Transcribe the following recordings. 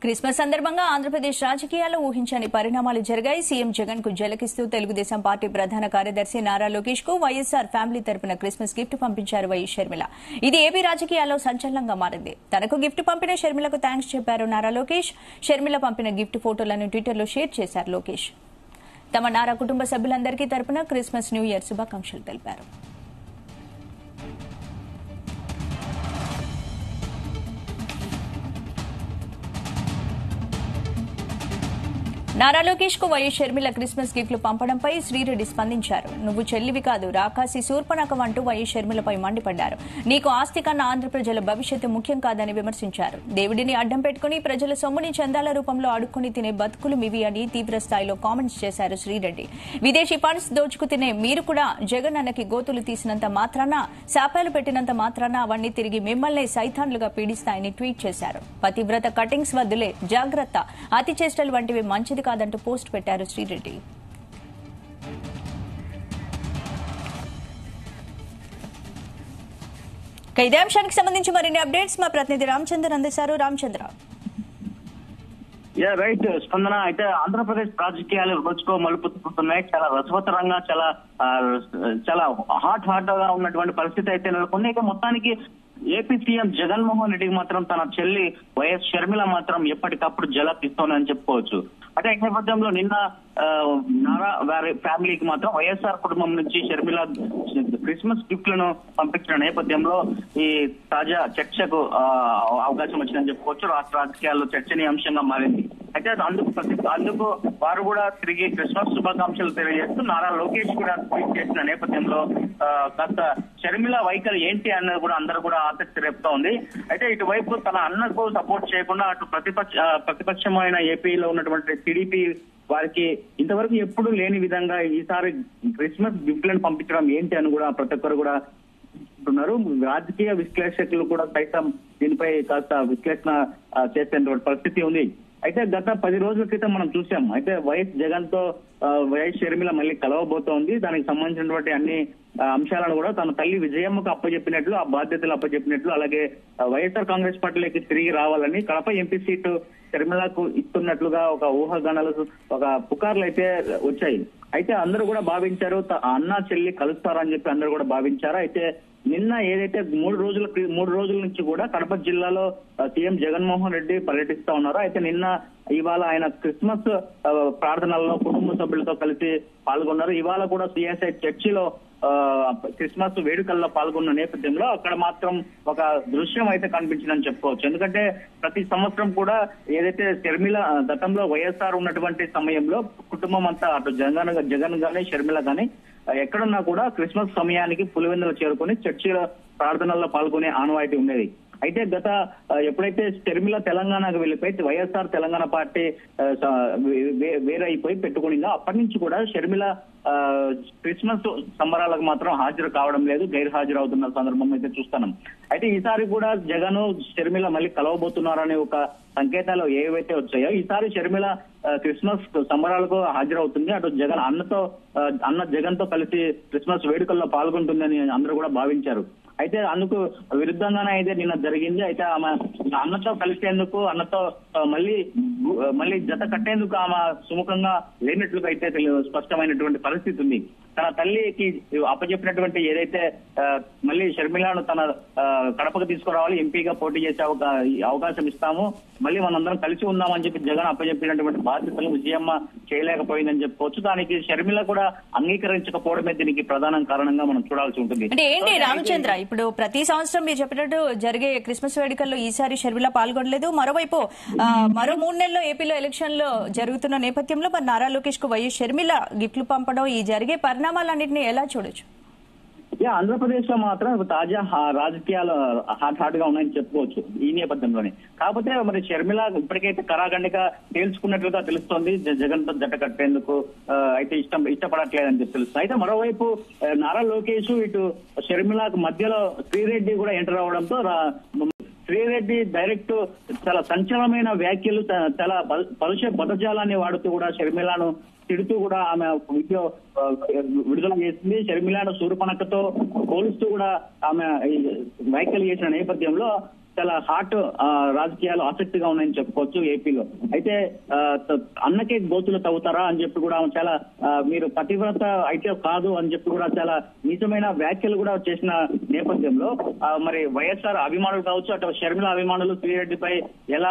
Christmas సందర్భంగా ఆంధ్రప్రదేశ్ రాజకీయాల్లో ఊహించని పరిణామాలు జరిగాయి సీఎం జగన్ కు జలకిస్తూ తెలుగుదేశం పార్టీ ప్రధాన కార్యదర్శి నారా లోకేష్ కు వైఎస్సార్ ఫ్యామిలీ తరపున క్రిస్మస్ గిఫ్ట్ పంపించారు వైఎస్ షర్మిల ఇది ఏపీ రాజకీయాల్లో సంచలనంగా మారింది తనకు గిఫ్ట్ పంపిన షర్మిలకు థ్యాంక్స్ చెప్పారు నారా లోకేష్ షర్మిల పంపిన గిఫ్ట్ ఫోటోలను ట్విట్టర్లో షేర్ చేశారు లోకేష్ తమ నారా కుటుంబ సభ్యులందరికీ తరపున క్రిస్మస్ న్యూ ఇయర్ శుభాకాంక్షలు తెలిపారు నారా లోకేష్ కు వైఎస్ షర్మిల క్రిస్మస్ గిఫ్ట్లు పంపడంపై శ్రీరెడ్డి స్పందించారు నువ్వు చెల్లివి కాదు రాకాసి శూర్పణకం అంటూ వైఎస్ షర్మిలపై మండిపడ్డారు నీకు ఆస్తి కన్నా ఆంధ్ర ప్రజల భవిష్యత్తు ముఖ్యం కాదని విమర్శించారు దేవుడిని అడ్డం పెట్టుకుని ప్రజల సొమ్ముని చందాల రూపంలో అడుక్కుని తినే బతుకులు మివి అని తీవ్ర స్థాయిలో కామెంట్స్ చేశారు శ్రీరెడ్డి విదేశీ ఫండ్స్ దోచుకు తినే మీరు కూడా జగన్ అన్నకి గోతులు తీసినంత మాత్రాన శాపాలు పెట్టినంత మాత్రాన అవన్నీ తిరిగి మిమ్మల్ని సైతాన్లుగా పీడిస్తాయని ట్వీట్ చేశారు పతివ్రత కటింగ్స్ వద్దులే జాగ్రత్త అతి చేష్టలు వంటివి మంచిది కాదంటూ పోస్ట్ పెట్టారు శ్రీరెడ్డి ఇక ఇదే అంశానికి సంబంధించి మరిన్ని అప్డేట్స్ మా ప్రతినిధి రామచంద్ర అందిస్తారు రామచంద్ర యా రైట్ స్పందన అయితే ఆంధ్రప్రదేశ్ రాజకీయాలు రోజుకో మలుపు తిప్పుతున్నాయి చాలా రసవత్తరంగా చాలా ఆ, చాలా హాట్ హాట్ గా ఉన్నటువంటి పరిస్థితి అయితే నెలకొంది ఇక మొత్తానికి ఏపీ సీఎం జగన్మోహన్ రెడ్డికి మాత్రం తన చెల్లి వైఎస్ షర్మిల మాత్రం ఎప్పటికప్పుడు జలపిస్తోందని చెప్పుకోవచ్చు అంటే ఈ నేపథ్యంలో నిన్న ఆ, నారా వారి ఫ్యామిలీకి మాత్రం వైఎస్ఆర్ కుటుంబం నుంచి షర్మిల క్రిస్మస్ గిఫ్ట్లను పంపించిన నేపథ్యంలో ఈ తాజా చర్చకు ఆ, అవకాశం వచ్చిందని చెప్పుకోవచ్చు రాష్ట్ర రాజకీయాల్లో చర్చనీయాంశంగా మారింది అయితే అందుకు ప్రతి అందుకు వారు కూడా తిరిగి క్రిస్మస్ శుభాకాంక్షలు తెలియజేస్తూ నారా లోకేష్ కూడా ట్వీట్ చేసిన నేపథ్యంలో ఆ, కాస్త షర్మిల వైఖరి ఏంటి అన్నది కూడా అందరూ కూడా ఆసక్తి రేపుతా ఉంది అయితే ఇటువైపు తన అన్నకు సపోర్ట్ చేయకుండా అటు ప్రతిపక్ష ఆ, ప్రతిపక్షమైన ఏపీలో ఉన్నటువంటి టీడీపీ వారికి ఇంతవరకు ఎప్పుడు లేని విధంగా ఈసారి క్రిస్మస్ గిఫ్ట్లను పంపించడం ఏంటి అని కూడా ప్రతి ఒక్కరు కూడా అంటున్నారు రాజకీయ విశ్లేషకులు కూడా సైతం దీనిపై కాస్త విశ్లేషణ ఆ, చేసేటువంటి పరిస్థితి ఉంది అయితే గత పది రోజుల క్రితం మనం చూసాం అయితే వైఎస్ జగన్ తో ఆ, వైఎస్ షర్మిల మళ్ళీ కలవబోతోంది దానికి సంబంధించినటువంటి అన్ని ఆ, అంశాలను కూడా తన తల్లి విజయమ్మకు అప్పచెప్పినట్లు ఆ బాధ్యతలు అప్పచెప్పినట్లు అలాగే ఆ, వైఎస్ఆర్ కాంగ్రెస్ పార్టీలోకి తిరిగి రావాలని కడప ఎంపీ సీటు షర్మిలకు ఇస్తున్నట్లుగా ఒక ఊహాగానాలు ఒక పుకార్లు అయితే వచ్చాయి అయితే అందరూ కూడా భావించారు త- అన్న చెల్లి కలుస్తారని చెప్పి అందరూ కూడా భావించారు అయితే నిన్న ఏదైతే మూడు రోజుల క్రి- మూడు రోజుల నుంచి కూడా కడప జిల్లాలో ఆ, సీఎం జగన్మోహన్ రెడ్డి పర్యటిస్తా ఉన్నారు అయితే నిన్న ఇవాళ ఆయన క్రిస్మస్ ఆ, ప్రార్థనల్లో కుటుంబ సభ్యులతో కలిసి పాల్గొన్నారు ఇవాళ కూడా సిఎస్ఐ చర్చిలో ఆ, క్రిస్మస్ వేడుకల్లో పాల్గొన్న నేపథ్యంలో అక్కడ మాత్రం ఒక దృశ్యం అయితే కనిపించిందని చెప్పుకోవచ్చు ఎందుకంటే ప్రతి సంవత్సరం కూడా ఏదైతే షర్మిల ఆ, గతంలో వైఎస్ఆర్ ఉన్నటువంటి సమయంలో కుటుంబం అంతా అటు జగన్ జగన్ గానీ షర్మిల గానీ ఆ, ఎక్కడున్నా కూడా క్రిస్మస్ సమయానికి పులివెందులు చేరుకొని చర్చిలో ప్రార్థనల్లో పాల్గొనే ఆనవాయితీ ఉండేది అయితే గత ఆ, ఎప్పుడైతే షర్మిల తెలంగాణకు వెళ్ళిపోయి వైఎస్ఆర్ తెలంగాణ పార్టీ ఆ, స- వే- వే- వేరైపోయి పెట్టుకునిందో అప్పటి నుంచి కూడా షర్మిల ఆ, క్రిస్మస్ సంబరాలకు మాత్రం హాజరు కావడం లేదు గైర్ హాజరు అవుతున్న సందర్భం అయితే చూస్తున్నాం అయితే ఈసారి కూడా జగన్ షర్మిల మళ్ళీ కలవబోతున్నారనే ఒక సంకేతాలు ఏవైతే వచ్చాయో ఈసారి షర్మిల ఆ, క్రిస్మస్ సంబరాలకు హాజరవుతుంది అటు జగన్ అన్నతో ఆ, అన్న జగన్ తో కలిసి క్రిస్మస్ వేడుకల్లో పాల్గొంటుందని అందరూ కూడా భావించారు అయితే అందుకు విరుద్ధంగానే అయితే నిన్న జరిగింది అయితే ఆమె అన్నతో కలిసేందుకు అన్నతో ఆ, మళ్ళీ గు- మళ్ళీ జత కట్టేందుకు ఆమె సుముఖంగా లేనట్లుగా అయితే తెలి- స్పష్టమైనటువంటి పరిస్థితి ఉంది తన తల్లికి అప్పచెప్పినటువంటి ఏదైతే ఆ, మళ్ళీ షర్మిలను తన ఆ, కడపకు తీసుకురావాలి ఎంపీగా పోటీ చేసే అవకా- ఈ అవకాశం ఇస్తాము మళ్ళీ మనందరం కలిసి ఉందామని చెప్పి జగన్ అప్పచెప్పినటువంటి బాధ్యతలు విజయమ్మ చేయలేకపోయిందని చెప్పుకోవచ్చు దానికి షర్మిల కూడా అంగీకరించకపోవడమే దీనికి ప్రధాన కారణంగా మనం చూడాల్సి ఉంటుంది అంటే ఏంటి రామచంద్ర ఇప్పుడు ప్రతి సంవత్సరం మీరు చెప్పినట్టు జరిగే క్రిస్మస్ వేడుకల్లో ఈసారి షర్మిల పాల్గొనలేదు మరోవైపు ఆ, మరో మూడు నెలల్లో ఏపీలో ఎలక్షన్లు జరుగుతున్న నేపథ్యంలో మరి నారా లోకేష్ కు వైఎస్ షర్మిల గిఫ్ట్లు పంపడం ఈ జరిగే పరిణామాలన్నింటినీ ఎలా చూడొచ్చు యా ఆంధ్రప్రదేశ్ లో మాత్రం తాజా హా- రాజకీయాలు హాట్ హాట్ గా ఉన్నాయని చెప్పుకోవచ్చు ఈ నేపథ్యంలోనే కాకపోతే మరి షర్మిల ఇప్పటికైతే కరాఖండిగా తేల్చుకున్నట్లుగా తెలుస్తోంది జ- జగన్ తో జట్ట కట్టేందుకు ఆ, అయితే ఇష్టం ఇష్టపడట్లేదని చెప్పి తెలుస్తుంది అయితే మరోవైపు ఆ, నారా లోకేష్ ఇటు షర్మిలకు మధ్యలో శ్రీరెడ్డి కూడా ఎంటర్ అవడంతో రా- శ్రీరెడ్డి డైరెక్ట్ చాలా సంచలనమైన వ్యాఖ్యలు త- చాలా పలు- పలుష పదజాలాన్ని వాడుతూ కూడా షర్మిలను తిడుతూ కూడా ఆమె వీడియో ఆ, విడుదల చేసింది షర్మిలను సూర్పణకతో పోలుస్తూ కూడా ఆమె ఈ వ్యాఖ్యలు చేసిన నేపథ్యంలో చాలా హాట్ రాజకీయాలు ఆసక్తిగా ఉన్నాయని చెప్పుకోవచ్చు ఏపీలో అయితే ఆ, త- అన్నకే గోతులు తవ్వుతారా అని చెప్పి కూడా ఆమె చాలా ఆ, మీరు పతివ్రత అయితే కాదు అని చెప్పి కూడా చాలా నిజమైన వ్యాఖ్యలు కూడా చేసిన నేపథ్యంలో ఆ, మరి వైఎస్ఆర్ అభిమానులు కావచ్చు అటు షర్మిల అభిమానులు శ్రీరెడ్డిపై ఎలా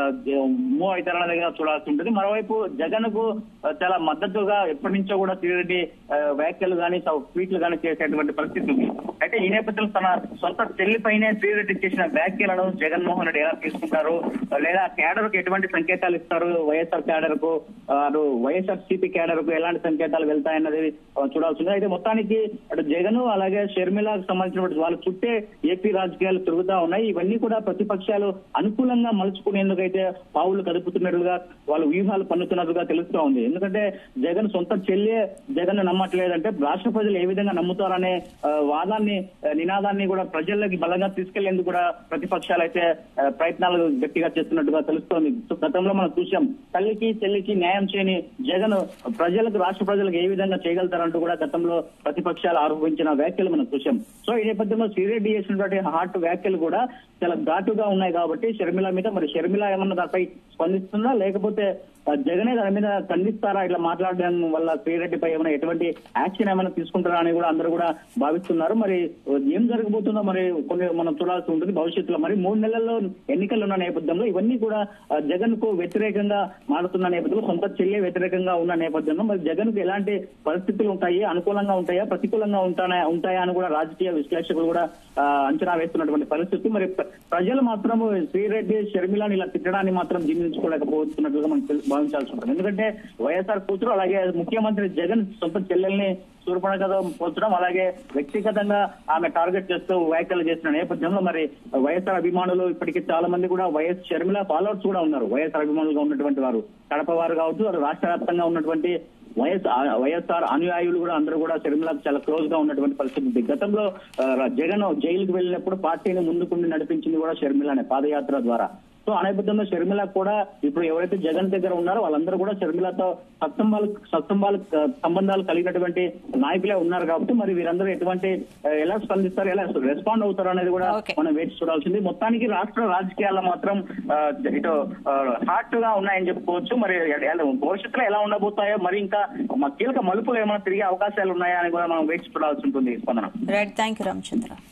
మూవ్ అవుతారన్న దగ్గర చూడాల్సి ఉంటుంది మరోవైపు జగన్ కు ఆ, చాలా మద్దతుగా ఎప్పటి నుంచో కూడా శ్రీరెడ్డి ఆ, వ్యాఖ్యలు కానీ ట్వీట్లు కానీ చేసేటువంటి పరిస్థితి ఉంది అయితే ఈ నేపథ్యంలో తన సొంత చెల్లిపైనే శ్రీరెడ్డి చేసిన వ్యాఖ్యలను జగన్మోహన్ రెడ్డి ఎలా తీసుకుంటారు లేదా క్యాడర్ కు ఎటువంటి సంకేతాలు ఇస్తారు వైఎస్ఆర్ క్యాడర్ కు ఆ, అటు వైఎస్ఆర్ సిపి క్యాడర్ కు ఎలాంటి సంకేతాలు వెళ్తాయన్నది ఆ, చూడాల్సి ఉంది అయితే మొత్తానికి అటు జగన్ అలాగే షర్మిలకు సంబంధించినటువంటి వాళ్ళ చుట్టే ఏపీ రాజకీయాలు తిరుగుతా ఉన్నాయి ఇవన్నీ కూడా ప్రతిపక్షాలు అనుకూలంగా మలుచుకునేందుకైతే పావులు కదుపుతున్నట్లుగా వాళ్ళు వ్యూహాలు పన్నుతున్నట్లుగా తెలుస్తూ ఉంది ఎందుకంటే జగన్ సొంత చెల్లె జగన్ నమ్మట్లేదంటే రాష్ట్ర ప్రజలు ఏ విధంగా నమ్ముతారనే ఆ, వాదాన్ని ఆ, నినాదాన్ని కూడా ప్రజల్లోకి బలంగా తీసుకెళ్లేందుకు కూడా ప్రతిపక్షాలు అయితే ఆ, ప్రయత్నాలు గట్టిగా చేస్తున్నట్టుగా తెలుస్తోంది సో గతంలో మనం చూసాం తల్లికి చెల్లికి న్యాయం చేయని జగన్ ప్రజలకు రాష్ట్ర ప్రజలకు ఏ విధంగా చేయగలుగుతారంటూ కూడా గతంలో ప్రతిపక్షాలు ఆరోపించిన వ్యాఖ్యలు మనం చూసాం సో ఈ నేపథ్యంలో శ్రీరెడ్డి చేసినటువంటి హాట్ వ్యాఖ్యలు కూడా చాలా ఘాటుగా ఉన్నాయి కాబట్టి షర్మిల మీద మరి షర్మిల ఏమన్నా దానిపై స్పందిస్తుందా లేకపోతే ఆ, జగనే దాని మీద ఖండిస్తారా ఇట్లా మాట్లాడడం వల్ల శ్రీరెడ్డిపై ఏమైనా ఎటువంటి యాక్షన్ ఏమైనా తీసుకుంటారా అని కూడా అందరూ కూడా భావిస్తున్నారు మరి ఏం జరగబోతుందో మరి కొన్ని మనం చూడాల్సి ఉంటుంది భవిష్యత్తులో మరి మూడు నెలల్లో ఎన్నికలు ఉన్న నేపథ్యంలో ఇవన్నీ కూడా ఆ, జగన్ కు వ్యతిరేకంగా మారుతున్న నేపథ్యంలో సొంత చెల్లి వ్యతిరేకంగా ఉన్న నేపథ్యంలో మరి జగన్ కు ఎలాంటి పరిస్థితులు ఉంటాయి అనుకూలంగా ఉంటాయా ప్రతికూలంగా ఉంటాయా ఉంటాయా అని కూడా రాజకీయ విశ్లేషకులు కూడా ఆ, అంచనా వేస్తున్నటువంటి పరిస్థితి మరి ప్ర- ప్రజలు మాత్రం శ్రీరెడ్డి షర్మిలాని ఇలా తిట్టడాన్ని మాత్రం జీర్ణించుకోలేకపోతున్నట్లుగా మనం తెలు- భావించాల్సి ఉంటుంది ఎందుకంటే వైఎస్ఆర్ కూతురు అలాగే ముఖ్యమంత్రి జగన్ సొంత చెల్లెల్ని శూర్పణఖ పోల్చడం అలాగే వ్యక్తిగతంగా ఆమె టార్గెట్ చేస్తూ వ్యాఖ్యలు చేసిన నేపథ్యంలో మరి వైఎస్ఆర్ అభిమానులు ఇప్పటికే చాలా మంది కూడా వైఎస్ షర్మిల ఫాలోవర్స్ కూడా ఉన్నారు వైఎస్ఆర్ అభిమానులుగా ఉన్నటువంటి వారు కడప వారు కావచ్చు అది రాష్ట్ర వ్యాప్తంగా ఉన్నటువంటి వైఎస్ వైఎస్ఆర్ అనుయాయులు కూడా అందరూ కూడా షర్మిలకు చాలా క్లోజ్ గా ఉన్నటువంటి పరిస్థితి ఉంది గతంలో ఆ, జగన్ జైలుకు వెళ్ళినప్పుడు పార్టీని ముందుకుండి నడిపించింది కూడా షర్మిలనే పాదయాత్ర ద్వారా సో ఆ నేపథ్యంలో షర్మిల కూడా ఇప్పుడు ఎవరైతే జగన్ దగ్గర ఉన్నారో వాళ్ళందరూ కూడా షర్మిలతో సత్సంబాలు సత్సంబాలు ఆ, సంబంధాలు కలిగినటువంటి నాయకులే ఉన్నారు కాబట్టి మరి వీరందరూ ఎటువంటి ఆ, ఎలా స్పందిస్తారు ఎలా రెస్పాండ్ అవుతారు అనేది కూడా Okay. మనం వేచి చూడాల్సింది మొత్తానికి రాష్ట్ర రాజకీయాల్లో మాత్రం ఆ, ఇటు హాట్ గా ఉన్నాయని చెప్పుకోవచ్చు మరి ఎలా- భవిష్యత్తులో ఎలా ఉండబోతాయో మరి ఇంకా మ- కీలక మలుపులు ఏమైనా తిరిగే అవకాశాలు ఉన్నాయా అని కూడా మనం వేచి చూడాల్సి ఉంటుంది స్పందన రైట్ థ్యాంక్ యూ రామచంద్ర